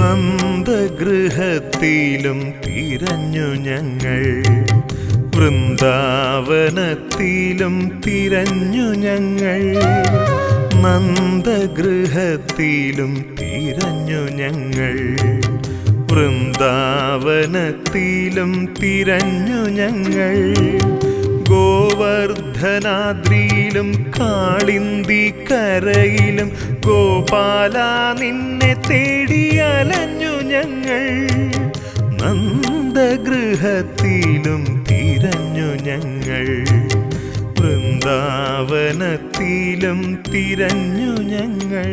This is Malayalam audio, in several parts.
നന്ദഗൃഹത്തിലും തിരഞ്ഞു ഞങ്ങൾ വൃന്ദാവനത്തിലും തിരഞ്ഞു ഞങ്ങൾ നന്ദഗൃഹത്തിലും തിരഞ്ഞു ഞങ്ങൾ വൃന്ദാവനത്തിലും തിരഞ്ഞു ഞങ്ങൾ ഗോവർദ്ധനാദ്രിയിലും കാളിന്തി കരയിലും ഗോപാല നിന്നെ തേടി അലഞ്ഞു ഞങ്ങൾ നന്ദഗൃഹത്തിലും തിരഞ്ഞു ഞങ്ങൾ വൃന്ദാവനത്തിലും തിരഞ്ഞു ഞങ്ങൾ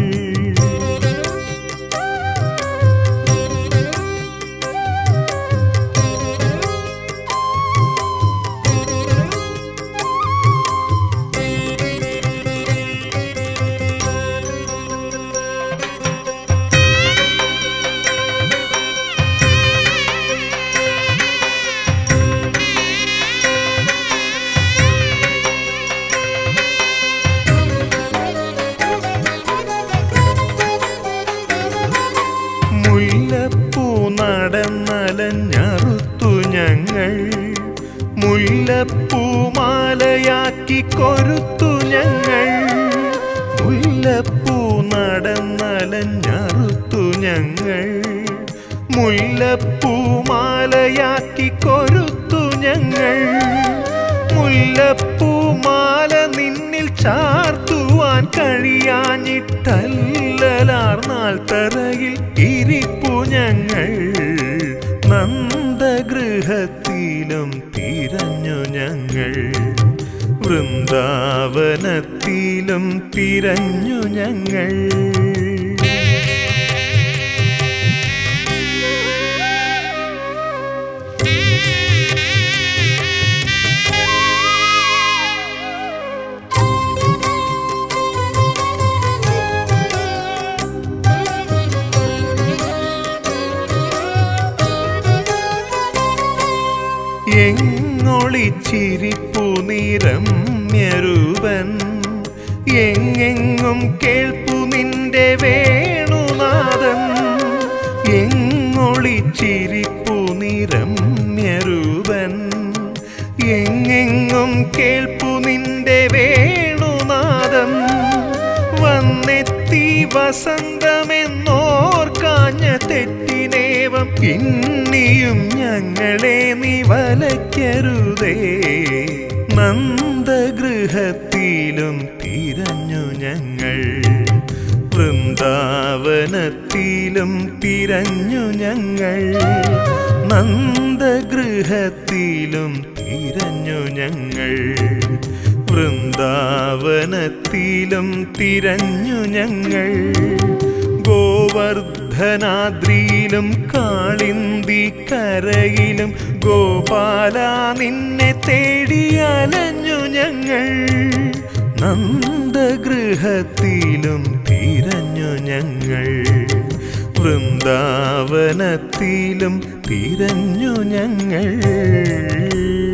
മുല്ലപ്പൂ നടന്നലഞ്ഞറുത്തു ഞങ്ങൾ മുല്ലപ്പൂ മാലയാക്കി കൊരുത്തു ഞങ്ങൾ മുല്ലപ്പൂ നടന്നലഞ്ഞറുത്തു ഞങ്ങൾ മുല്ലപ്പൂ മാലയാക്കി കൊരുത്തു ഞങ്ങൾ മുല്ലപ്പൂ മാല നിന്നിൽ ചാർത്തുവാൻ കഴിയാഞ്ഞിട്ടല്ലാർന്നാൾ തറയിൽ ഇരിപ്പു ഞങ്ങൾ നന്ദഗൃഹത്തിലും തിരഞ്ഞു ഞങ്ങൾ വൃന്ദാവനത്തിലും തിരഞ്ഞു ഞങ്ങൾ എങ്ങൊളിച്ചിരിപ്പു നിരമ്യരൂപൻ എങ്ങെങ്ങും കേൾപ്പു നിന്റെ വേണുനാദൻ എങ്ങൊളിച്ചിരിപ്പു നിരമ്യരൂപൻ എങ്ങെങ്ങും കേൾപ്പു നിന്റെ വേണുനാദം വന്നെത്തി വസന്തമെന്നോർക്കാഞ്ഞ തെറ്റിനേവം ഇന്നിയും ഞങ്ങളെ നീ വലയ്ക്കരുതേ നന്ദഗൃഹത്തിലും തിരഞ്ഞു ഞങ്ങൾ വൃന്ദാവനത്തിലും തിരഞ്ഞു ഞങ്ങൾ നന്ദഗൃഹത്തിലും തിരഞ്ഞു ഞങ്ങൾ വൃന്ദാവനത്തിലും തിരഞ്ഞു ഞങ്ങൾ ഗോവർദ്ധനാദ്രിയിലും കാളിന്തി കരയിലും ഗോപാല നിന്നെ തേടി അലഞ്ഞു ഞങ്ങൾ നന്ദഗൃഹത്തിലും തിരഞ്ഞു ഞങ്ങൾ വൃന്ദാവനത്തിലും തിരഞ്ഞു ഞങ്ങൾ